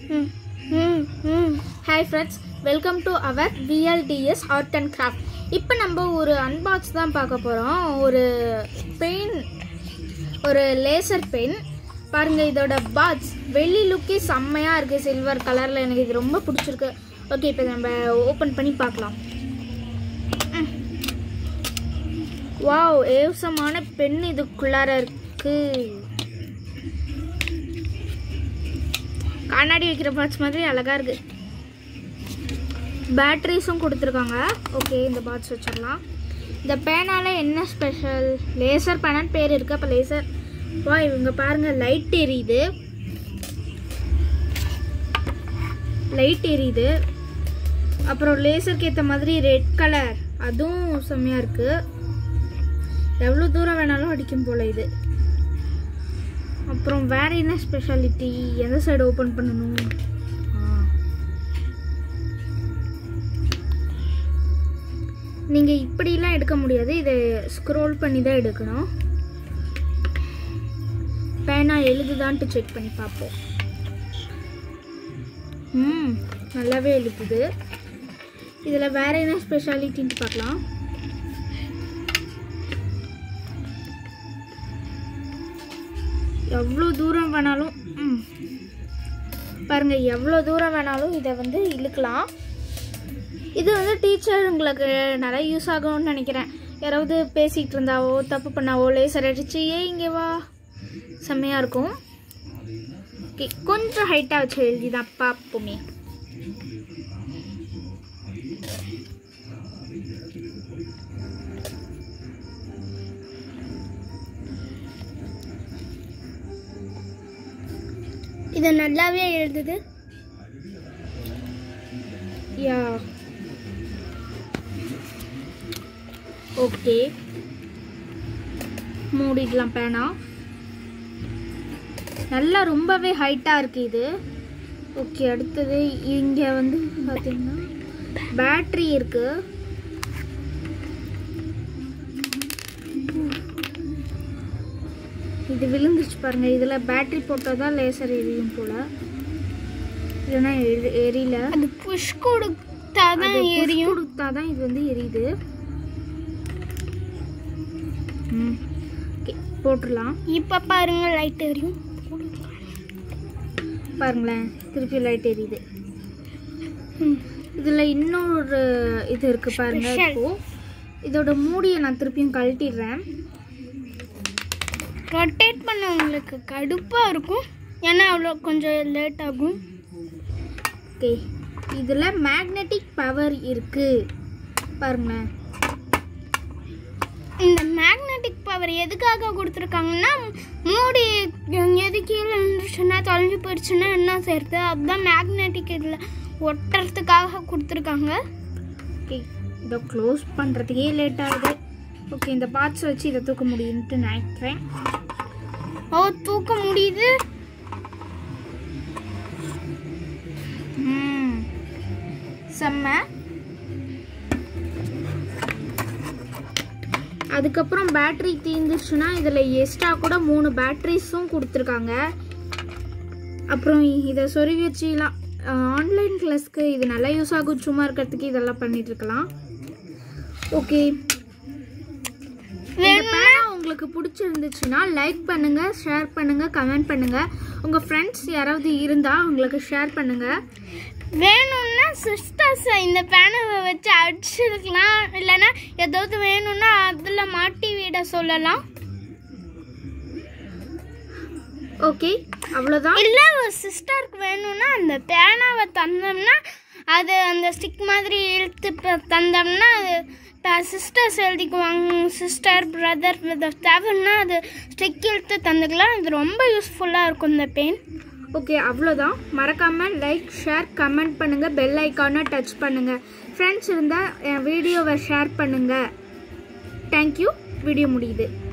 Hi friends welcome to our VLDS art and craft இப்போ நம்ம ஒரு அன்பாக்ஸ் தான் பார்க்க போகிறோம் ஒரு பெயின் ஒரு லேசர் பென் பாருங்கள் இதோட பாட்ஸ் வெள்ளி லுக்கே செம்மையாக இருக்குது சில்வர் கலரில் எனக்கு இது ரொம்ப பிடிச்சிருக்கு ஓகே இப்போ நம்ம ஓப்பன் பண்ணி பார்க்கலாம் வாவ் ஏவசமான பென் இதுக்குள்ளார இருக்குது கண்ணாடி வைக்கிற பார்ட்ஸ் மாதிரி அழகாக இருக்குது பேட்ரிஸும் கொடுத்துருக்காங்க ஓகே இந்த பார்ட்ஸ் வச்சிடலாம் இந்த பேனால என்ன ஸ்பெஷல் லேசர் பேனான்னு பேர் இருக்குது அப்போ லேசர் வா இவங்க பாருங்கள் லைட் எரியுது லைட் எரியுது அப்புறம் லேசருக்கு ஏற்ற மாதிரி ரெட் கலர் அதுவும் செம்மையாக இருக்குது எவ்வளோ தூரம் வேணாலும் அடிக்கும் போல் இது அப்புறம் வேற என்ன ஸ்பெஷாலிட்டி எந்த சைடு ஓப்பன் பண்ணணும் ஆ. நீங்க இப்படிலாம் எடுக்க முடியாது இதை ஸ்க்ரோல் பண்ணி தான் எடுக்கணும் பேனா எழுதுதான்ட்டு செக் பண்ணி பார்ப்போம் ம் நல்லாவே எழுதுது இதில் வேற என்ன ஸ்பெஷாலிட்டின்னு பார்க்கலாம் எவ்வளோ தூரம் வேணாலும் ம். பாருங்க எவ்வளோ தூரம் வேணாலும் இதை வந்து இழுக்கலாம் இது வந்து டீச்சருங்களுக்கு நிறைய யூஸ் ஆகும்னு நினைக்கிறேன் யாராவது பேசிகிட்டு இருந்தாவோ தப்பு பண்ணாவோ லேசர் அடிச்சு ஏ இங்கே வா செம்மையாக இருக்கும் ஓகே கொஞ்சம் ஹைட்டாக வச்சு எழுதி தான் பார்ப்போமே இது நல்லாவே எழுதுது யா ஓகே மூடிடலாம் பேனா நல்லா ரொம்பவே ஹைட்டாக இருக்குது இது ஓகே அடுத்தது இங்கே வந்து பார்த்தீங்கன்னா பேட்ரி இருக்கு இது விழுந்துச்சு பாருங்க இதில் பேட்ரி போட்டால் தான் லேசர் எரியும் போல் இல்லைன்னா எரி- எரியல அது புஷ் கொடுத்தாதான் அது push எரியும் கொடுத்தாதான் இது வந்து எரியுது ம் ஓகே போட்டுடலாம் இப்ப பாருங்க லைட் எரியும் பாருங்களேன் திருப்பி லைட் எரியுது ம். இதுல இன்னொரு இது இருக்கு பாருங்க Special. இப்போ இதோட மூடியை நான் திருப்பியும் கழட்டிடுறேன் ரொட்டேட் பண்ண உங்களுக்கு கடுப்பா இருக்கும் ஏன்னா அவ்வளோ கொஞ்சம் லேட் ஆகும் ஓகே இதுல மேக்னெட்டிக் பவர் இருக்கு பாருங்களேன் இந்த மேக்னெட்டிக் பவர் எதுக்காக கொடுத்துருக்காங்கன்னா மூடி எது கீழே இருந்துச்சுன்னா தொலைஞ்சு போயிடுச்சுன்னா என்ன செய்யறது அதுதான் மேக்னெட்டிக் இதில் ஒட்டுறதுக்காக கொடுத்துருக்காங்க ஓகே இதை க்ளோஸ் பண்ணுறதுக்கே லேட் ஆகுது ஓகே இந்த பார்ட்ஸ் வச்சு இதை தூக்க முடியும்ட்டு நினைக்கிறேன் ஓ தூக்க முடியுது ம் செம்ம அதுக்கப்புறம் பேட்டரி தீர்ந்துச்சுன்னா இதில் எக்ஸ்ட்ரா கூட மூணு பேட்டரிஸும் கொடுத்துருக்காங்க அப்புறம் இதை சொருவி வச்சுலாம் ஆன்லைன் கிளாஸ்க்கு இது நல்லா யூஸ் ஆகும் சும்மா இருக்கிறதுக்கு இதெல்லாம் பண்ணிட்டு இருக்கலாம் ஓகே இந்த பேனா உங்களுக்கு பிடிச்சிருந்துச்சுன்னா லைக் பண்ணுங்க ஷேர் பண்ணுங்க கமெண்ட் பண்ணுங்க உங்க ஃப்ரெண்ட்ஸ் யாராவது இருந்தா உங்களுக்கு ஷேர் பண்ணுங்க வேணும்னா சிஸ்டர்ஸ் இந்த பேனவை வச்சு அடிச்சிருக்கலாம் இல்லைன்னா ஏதாவது வேணும்னா அதில் மாட்டி விட சொல்லலாம் ஓகே அவ்வளோதான் இல்லை ஒரு சிஸ்டருக்கு வேணும்னா அந்த பேனாவை தந்தோம்னா அது அந்த ஸ்டிக் மாதிரி இழுத்து ப- தந்தோம்னா அது சிஸ்டர்ஸ் எழுதிக்குவாங்க சிஸ்டர் பிரதர் தேவைன்னா அது ஸ்டிக் இழுத்து தந்துக்கலாம் அது ரொம்ப யூஸ்ஃபுல்லாக இருக்கும் இந்த பெயின் ஓகே அவ்வளோதான் மறக்காம லைக் ஷேர் கமெண்ட் பண்ணுங்க பெல் ஐக்கானை டச் பண்ணுங்க ஃப்ரெண்ட்ஸ் இருந்தால் என் வீடியோவை ஷேர் பண்ணுங்க தேங்க்யூ வீடியோ முடியுது